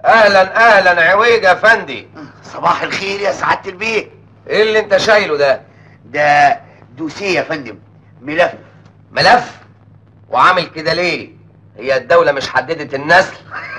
اهلا اهلا عويج يا فندي صباح الخير يا سعاده البيه ايه اللي انت شايله ده ده دوسيه يا فندم ملف ملف وعامل كده ليه هي الدولة مش حددت النسل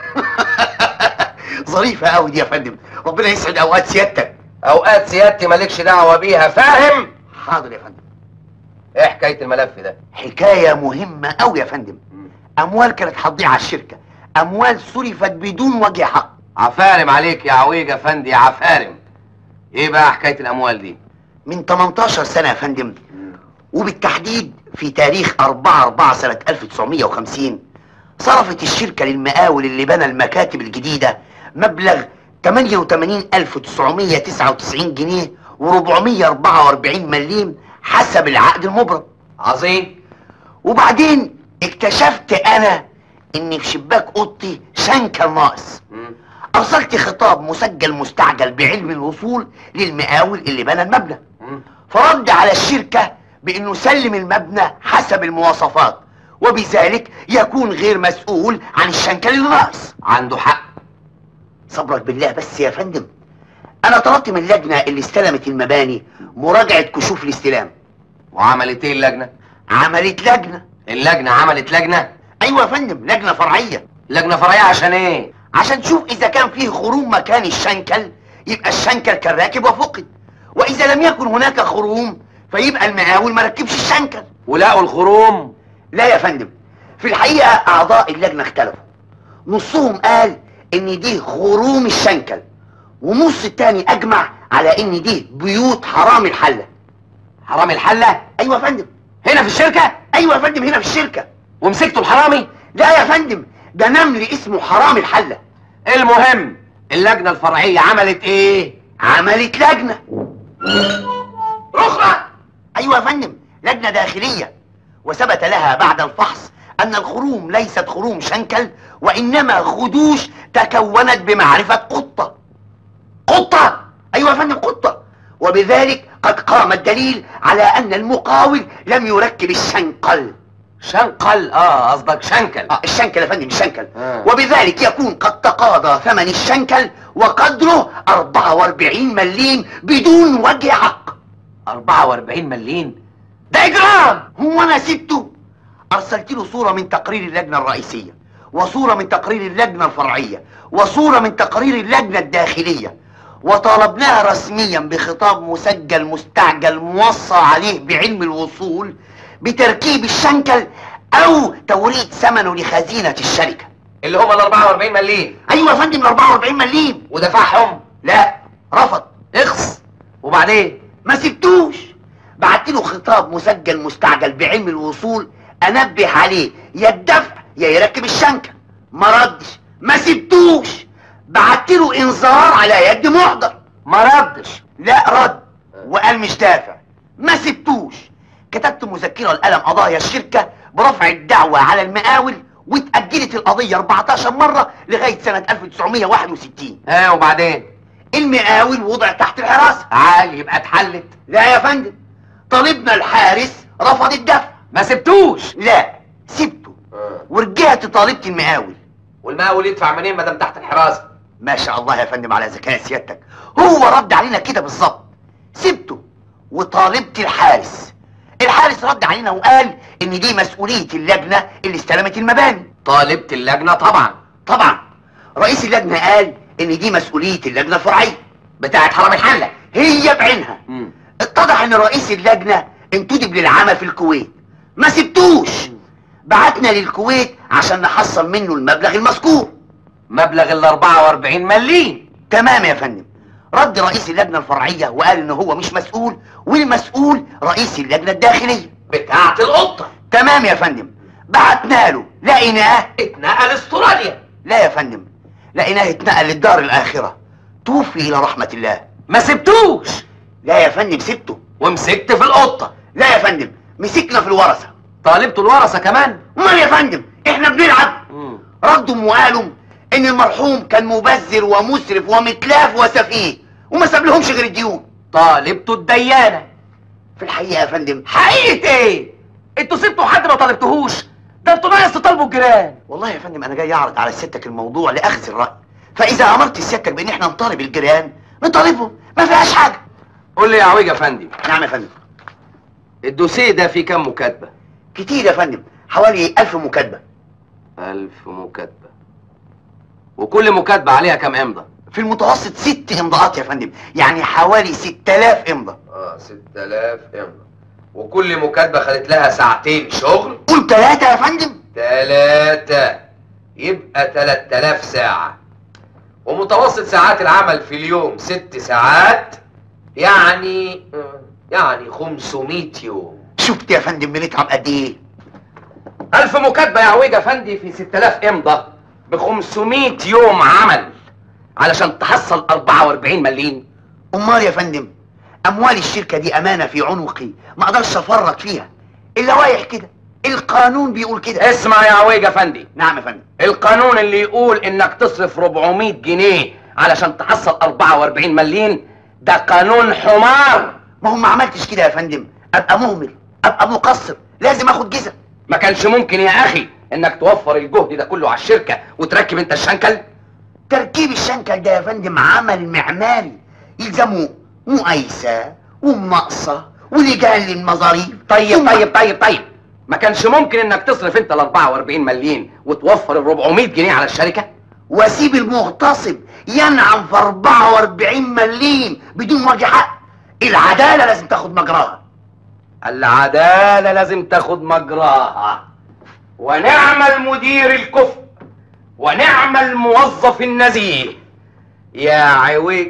ظريفه قوي دي يا فندم ربنا يسعد اوقات سيادتك اوقات سيادتي مالكش دعوة بيها فاهم حاضر يا فندم ايه حكاية الملف ده حكايه مهمه قوي يا فندم اموال كانت هتضيع على الشركه اموال صرفت بدون وجه حق عفارم عليك يا عويج يا فندي عفارم ايه بقى حكاية الاموال دي من 18 سنه يا فندم وبالتحديد في تاريخ 4 4 سنه 1950 صرفت الشركه للمقاول اللي بنى المكاتب الجديده مبلغ 88999 جنيه و444 مليم حسب العقد المبرم عظيم وبعدين اكتشفت انا ان في شباك اوضتي شنكل ناقص مم. ارسلت خطاب مسجل مستعجل بعلم الوصول للمقاول اللي بنى المبنى مم. فرد على الشركة بانه سلم المبنى حسب المواصفات وبذلك يكون غير مسؤول عن الشنكل اللي ناقص عنده حق صبرك بالله بس يا فندم انا طلبت من اللجنة اللي استلمت المباني مراجعة كشوف الاستلام وعملت ايه اللجنة عملت لجنة اللجنة عملت لجنة ايوه يا فندم لجنة فرعية لجنة فرعية عشان ايه عشان تشوف اذا كان فيه خروم مكان الشنكل يبقى الشنكل كان راكب وفقد واذا لم يكن هناك خروم فيبقى المقاول ما ركبش الشنكل ولقوا الخروم لا يا فندم في الحقيقة اعضاء اللجنة اختلفوا نصهم قال ان دي خروم الشنكل ونص التاني اجمع على ان دي بيوت حرام الحلة حرامي الحلة ايوه يا فندم هنا في الشركة ايوه يا فندم هنا في الشركة ومسكتوا الحرامي لا يا فندم ده نمل اسمه حرام الحلة المهم اللجنة الفرعية عملت ايه عملت لجنة رخرة ايوه يا فندم لجنه داخليه وثبت لها بعد الفحص ان الخروم ليست خروم شنكل وانما خدوش تكونت بمعرفه قطه قطه ايوه يا فندم قطه وبذلك قد قام الدليل على ان المقاول لم يركب الشنقل شنقل اه قصدك شنكل آه الشنكل يا فندم الشنكل آه. وبذلك يكون قد تقاضى ثمن الشنكل وقدره 44 مليم بدون وجه حق 44 مليم ده اجرام هو انا سبته ارسلت له صوره من تقرير اللجنه الرئيسيه وصوره من تقرير اللجنه الفرعيه وصوره من تقرير اللجنه الداخليه وطالبناها رسميا بخطاب مسجل مستعجل موصى عليه بعلم الوصول بتركيب الشنكل او توريد ثمنه لخزينه الشركه اللي هم ال 44 مليم ايوه يا فندم ال 44 مليم ودفعهم لا رفض اخص وبعدين ما سبتوش بعت له خطاب مسجل مستعجل بعلم الوصول انبه عليه يا الدفع يا يركب الشنكه ما ردش ما سبتوش بعت له انذار على يد محضر ما ردش لا رد وقال مش دافع ما سبتوش كتبت مذكره لقلم قضايا الشركه برفع الدعوه على المقاول واتاجلت القضيه 14 مره لغايه سنه 1961 ها وبعدين المقاول وضع تحت الحراسه عال يبقى اتحلت لا يا فندم طالبنا الحارس رفض الدفع ما سبتوش لا سبته ورجعت طالبت المقاول والمقاول يدفع منين ما دام تحت الحراسه ما شاء الله يا فندم على ذكاء سيادتك هو رد علينا كده بالظبط سبته وطالبت الحارس الحارس رد علينا وقال ان دي مسؤولية اللجنة اللي استلمت المباني طالبت اللجنه طبعا طبعا رئيس اللجنة قال ان دي مسؤولية اللجنة الفرعية بتاعت حرام الحله هي بعينها مم. اتضح ان رئيس اللجنة انتدب للعمل في الكويت ما سبتوش بعتنا للكويت عشان نحصل منه المبلغ المذكور مبلغ ال 44 مليم تمام يا فندم رد رئيس اللجنة الفرعية وقال ان هو مش مسؤول والمسؤول رئيس اللجنة الداخلية بتاعت القطه تمام يا فندم بعتنا له لقيناه اتنقل استراليا لا يا فندم لقيناه اتنقل للدار الآخرة توفي إلى رحمة الله ما سبتوش لا يا فندم سبته ومسكت في القطه لا يا فندم مسكنا في الورثة طالبته الورثه كمان امال يا فندم احنا بنلعب مم. ردوا وقالوا ان المرحوم كان مبذر ومسرف ومتلاف وسفيه وما سابلهمش غير الديون طالبته الديانه في الحقيقة يا فندم حقيقه ايه انتوا سبتوا حد ما طالبتوهوش ده انتوا ناقص تطالبوا الجيران والله يا فندم انا جاي اعرض على سيادتك الموضوع لاخذ الراي فاذا امرت سيادتك بان احنا نطالب الجيران نطالبهم ما فيهاش حاجه قول لي يا عويج يا فندم نعم يا فندم الدوسيه ده فيه كام مكاتبه كتير يا فندم حوالي ألف مكاتبه ألف مكاتبه وكل مكاتبه عليها كام امضه في المتوسط ست امضاءات يا فندم يعني حوالي 6000 امضاء اه 6000 امضه وكل مكاتبه خدت لها ساعتين شغل قول ثلاثة يا فندم تلاتة يبقى 3000 ساعة ومتوسط ساعات العمل في اليوم ست ساعات يعني يعني 500 يوم شفت يا فندم بنتعب قد ايه ألف مكاتبة يا عويج أفندي في 6000 إمضة ب 500 يوم عمل علشان تحصل 44 مليم امال يا فندم اموال الشركة دي امانة في عنقي ما اقدرش افرط فيها اللوائح كده القانون بيقول كده اسمع يا عويج أفندي نعم يا فندم القانون اللي يقول انك تصرف 400 جنيه علشان تحصل 44 مليم ده قانون حمار ما هو ما عملتش كده يا فندم ابقى مهمل ابقى مقصر لازم اخد جزء ما كانش ممكن يا اخي انك توفر الجهد ده كله على الشركه وتركب انت الشنكل تركيب الشنكل ده يا فندم عمل معماري يلزمه مقايسة ومناقصة ولجان للمظاريف طيب ثم- طيب طيب طيب ما كانش ممكن انك تصرف انت ال 44 مليم وتوفر ال 400 جنيه على الشركه واسيب المغتصب ينعم في 44 مليم بدون وجه حق العدالة لازم تاخد مجراها العداله لازم تاخد مجراها ونعم المدير الكفء ونعم الموظف النزيه يا عويج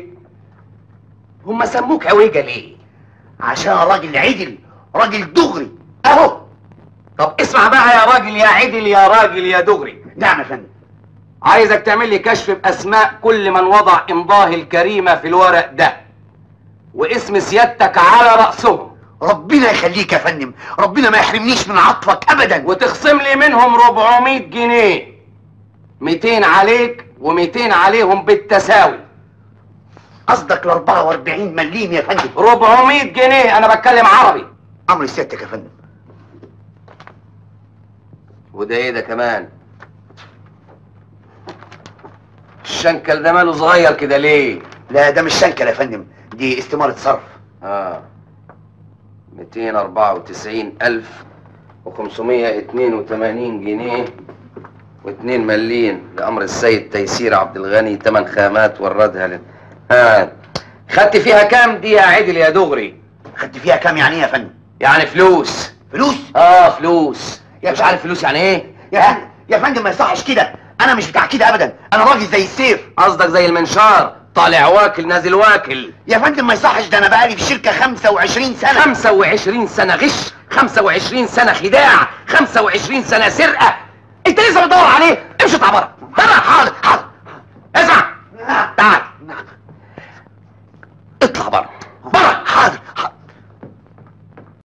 هم سموك عويجه ليه عشان راجل عدل راجل دغري اهو طب اسمع بقى يا راجل يا عدل يا راجل يا دغري نعم يا فندم عايزك تعمل لي كشف باسماء كل من وضع امضاه الكريمه في الورق ده واسم سيادتك على راسهم ربنا يخليك يا فندم ربنا ما يحرمنيش من عطفك ابدا وتخصم لي منهم 400 جنيه 200 عليك و200 عليهم بالتساوي قصدك ال 44 مليم يا فندم 400 جنيه انا بتكلم عربي امر سيادتك يا فندم وده ايه ده كمان الشنكل ده ماله صغير كده ليه لا ده مش شنكل يا فندم دي استمارة صرف اه 294 ألف و582 جنيه و2 مليم لأمر السيد تيسير عبد الغني تمن خامات وردها لل ها خدت فيها كام دي يا عدل يا دغري خدت فيها كام يعني إيه يا فندم يعني فلوس فلوس اه فلوس يا مش عارف فلوس يعني ايه يا فندم يا فندم ما يصحش كده انا مش بتاع كده ابدا انا راجل زي السيف قصدك زي المنشار طالع واكل نازل واكل يا فندم ما يصحش ده انا بقالي في شركة 25 سنة 25 سنة غش 25 سنة خداع 25 سنة سرقة انت لسه بتدور عليه امشي اطلع بره بره حاضر حاضر اسمع تعال